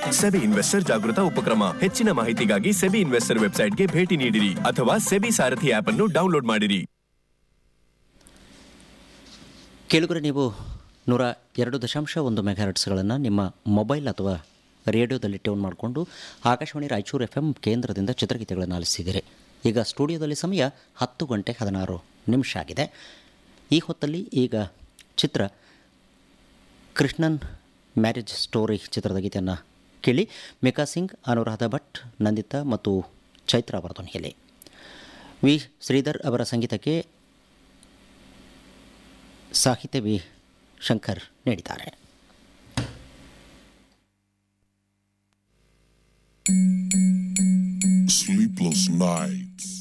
SEBI investor ಜಾಗೃತ ಉಪಕ್ರಮ ಹೆಚ್ಚಿನ ಮಾಹಿತಿಗಾಗಿ ಸೆಬಿ ಇನ್ವೆಸ್ಟರ್ ವೆಬ್ಸೈಟ್ಗೆ ಭೇಟಿ ನೀಡಿರಿ ಅಥವಾ ಸೆಬಿ ಸಾರಥಿ ಆಪ್ ಅನ್ನು ಡೌನ್ಲೋಡ್ ಮಾಡಿರಿ ಕೇಳುಗರೆ ನೀವು ನೂರ ಎರಡು ದಶಾಂಶ ಒಂದು ಮೆಗಾಹರ್ಟ್ಸ್ಗಳನ್ನು ನಿಮ್ಮ ಮೊಬೈಲ್ ಅಥವಾ ರೇಡಿಯೋದಲ್ಲಿ ಟ್ಯೂನ್ ಮಾಡಿಕೊಂಡು ಆಕಾಶವಾಣಿ ರಾಯಚೂರು ಎಫ್ ಎಂ ಕೇಂದ್ರದಿಂದ ಚಿತ್ರಗೀತೆಗಳನ್ನು ಆಲಿಸಿದ್ದೀರಿ ಈಗ ಸ್ಟುಡಿಯೋದಲ್ಲಿ ಸಮಯ ಹತ್ತು ಗಂಟೆ ಹದಿನಾರು ನಿಮಿಷ ಆಗಿದೆ ಈ ಹೊತ್ತಲ್ಲಿ ಈಗ ಚಿತ್ರ ಕೃಷ್ಣನ್ ಮ್ಯಾರೇಜ್ ಸ್ಟೋರಿ ಚಿತ್ರದ ಗೀತೆಯನ್ನು ಕೇಳಿ ಮಿಕಾ ಸಿಂಗ್ ಅನುರಾಧ ಭಟ್ ನಂದಿತಾ ಮತ್ತು ಚೈತ್ರ ಅವರ ಧ್ವನಿಯಲ್ಲಿ ವಿ ಶ್ರೀಧರ್ ಅವರ ಸಂಗೀತಕ್ಕೆ ಸಾಹಿತ್ಯ ವಿ ಶಂಕರ್ ನೀಡಿದ್ದಾರೆ Sleepless nights.